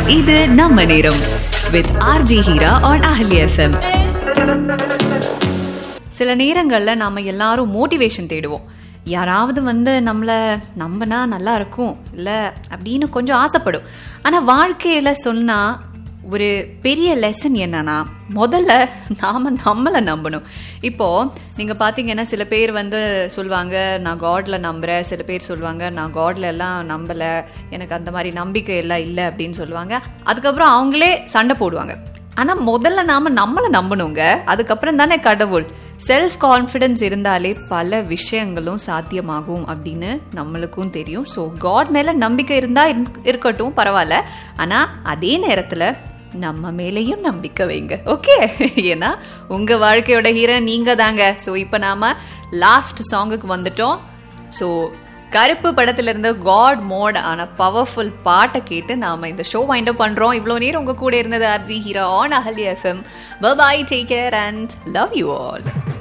இது நம்ம நேரம் with RJ Heera on Ahalya FM சில நேரங்களில் நாம எல்லாரும் மோட்டிவேஷன் தேடுவோம் யாராவது வந்து நம்மளை நம்பினா நல்லா இருக்கும் இல்லை அப்படின்னு கொஞ்சம் ஆசைப்படும் ஆனால் வாழ்க்கையில் சொன்னால் ஒரு பெரிய லெசன் என்னன்னா முதல்ல நாம நம்மளை நம்பணும் இப்போ நீங்க பாத்தீங்கன்னா சில பேர் வந்து சொல்லுவாங்க நான் காட்ல நம்புறேன் சில பேர் சொல்லுவாங்க நான் காட்ல எல்லாம் நம்பல எனக்கு அந்த மாதிரி நம்பிக்கை எல்லாம் இல்லை அப்படின்னு சொல்லுவாங்க அதுக்கப்புறம் அவங்களே சண்டை போடுவாங்க ஆனா முதல்ல நாம நம்மளை நம்பணுங்க அதுக்கப்புறம் தானே கடவுள் செல்ஃப் கான்ஃபிடன்ஸ் இருந்தாலே பல விஷயங்களும் சாத்தியமாகும் அப்படின்னு நம்மளுக்கும் தெரியும் ஸோ காட் மேல நம்பிக்கை இருந்தா இருந்- இருக்கட்டும் பரவாயில்ல ஆனா அதே நேரத்துல நம்ம மேலேயும் நம்பிக்கை வைங்க ஓகே ஏன்னா உங்க வாழ்க்கையோட ஹீரோ நீங்க தாங்க ஸோ இப்போ நாம லாஸ்ட் சாங்குக்கு வந்துட்டோம் ஸோ கருப்பு படத்துல இருந்த காட் மோட் ஆன பவர்ஃபுல் பாட்டை கேட்டு நாம இந்த ஷோ வைண்ட் அப் பண்றோம் இவ்வளோ நேரம் உங்க கூட இருந்தது RJ Hero on Ahalya FM bye take care and love you all